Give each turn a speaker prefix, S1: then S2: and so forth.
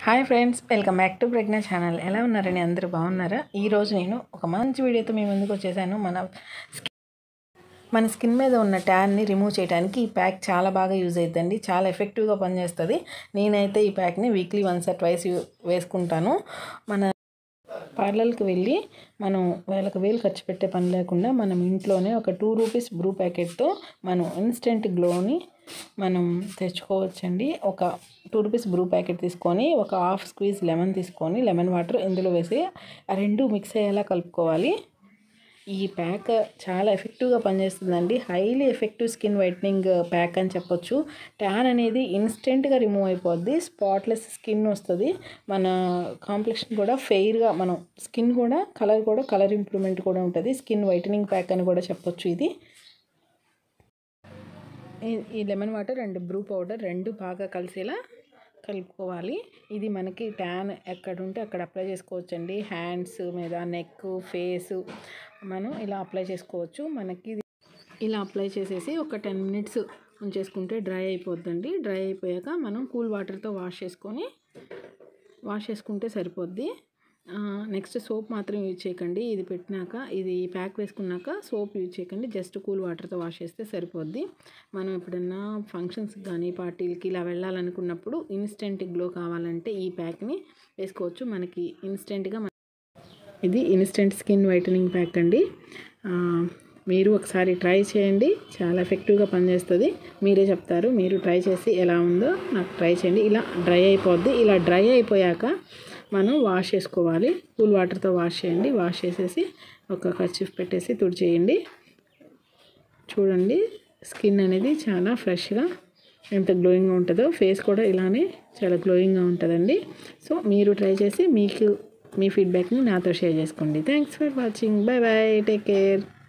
S1: hi friends welcome back to Pragna channel ఎలా ఉన్నారని అందరూ బాగున్నారా ఈరోజు నేను ఒక మంచి వీడియోతో మీ ముందుకు వచ్చేసాను మన స్కి- మన స్కిన్ మీద ఉన్న ట్యాన్ని రిమూవ్ చేయడానికి ఈ ప్యాక్ చాలా బాగా యూజ్ అవుతుందండి చాలా ఎఫెక్టివ్గా పనిచేస్తుంది నేనైతే ఈ ప్యాక్ని వీక్లీ వన్స్ ఆర్ ట్వైస్ వేసుకుంటాను మన పార్లర్కి వెళ్ళి మనం వేలకు వేలు ఖర్చు పెట్టే పని లేకుండా మనం ఇంట్లోనే ఒక టూ రూపీస్ బ్రూ ప్యాకెట్తో మనం ఇన్స్టెంట్ గ్లోని మనం తెచ్చుకోవచ్చండి ఒక టూ రూపీస్ బ్రూ ప్యాకెట్ తీసుకొని ఒక హాఫ్ స్క్వీజ్ లెమన్ తీసుకొని లెమన్ వాటర్ ఇందులో వేసి ఆ రెండు మిక్స్ అయ్యేలా కలుపుకోవాలి ఈ ప్యాక్ చాలా ఎఫెక్టివ్గా పనిచేస్తుందండి highly effective skin whitening pack అని చెప్పొచ్చు ట్యాన్ అనేది ఇన్స్టెంట్గా రిమూవ్ అయిపోద్ది స్పాట్లెస్ స్కిన్ వస్తుంది మన కాంప్లెక్షన్ కూడా ఫెయిర్గా మనం స్కిన్ కూడా కలర్ కూడా కలర్ ఇంప్రూవ్మెంట్ కూడా ఉంటుంది స్కిన్ వైటనింగ్ ప్యాక్ అని కూడా చెప్పొచ్చు ఇది ఈ- ఈ lemon water and Bru powder రెండు బాగా కలిసేలా కలుపుకోవాలి ఇది మనకి ట్యాన్ ఎక్కడ ఉంటే అక్కడ అప్లై చేసుకోవచ్చండి హ్యాండ్స్ మీద నెక్ ఫేస్ మనం ఇలా అప్లై చేసుకోవచ్చు మనకి ఇది ఇలా అప్లై చేసేసి ఒక టెన్ మినిట్స్ ఉంచేసుకుంటే డ్రై అయిపోద్దండి డ్రై అయిపోయాక మనం కూల్ వాటర్తో వాష్ చేసుకొని వాష్ చేసుకుంటే సరిపోద్ది నెక్స్ట్ సోప్ మాత్రం యూజ్ చేయకండి ఇది పెట్టినాక ఇది ప్యాక్ వేసుకున్నాక సోప్ యూజ్ చేయకండి జస్ట్ కూల్ వాటర్తో వాష్ చేస్తే సరిపోద్ది మనం ఎప్పుడన్నా ఫంక్షన్స్ కానీ పార్టీలకి ఇలా వెళ్ళాలనుకున్నప్పుడు ఇన్స్టెంట్ గ్లో కావాలంటే ఈ ప్యాక్ని వేసుకోవచ్చు మనకి ఇన్స్టెంట్గా ఇది ఇన్స్టెంట్ స్కిన్ వైటనింగ్ ప్యాక్ అండి ఆ, మీరు ఒకసారి ట్రై చేయండి చాలా ఎఫెక్టివ్గా పనిచేస్తుంది మీరే చెప్తారు మీరు ట్రై చేసి ఎలా ఉందో నాకు ట్రై చేయండి ఇలా డ్రై అయిపోద్ది ఇలా డ్రై అయిపోయాక మనం వాష్ చేసుకోవాలి కూల్ వాటర్తో వాష్ చేయండి వాష్ చేసేసి ఒక కర్చీఫ్ పెట్టేసి తుడిచేయండి చూడండి స్కిన్ అనేది చాలా ఫ్రెష్గా ఎంత గ్లోయింగ్గా ఉంటుందో ఫేస్ కూడా ఇలానే చాలా గ్లోయింగ్గా ఉంటుందండి సో మీరు ట్రై చేసి మీకు మీ ఫీడ్బ్యాక్ని నాతో షేర్ చేసుకోండి thanks for watching bye bye take care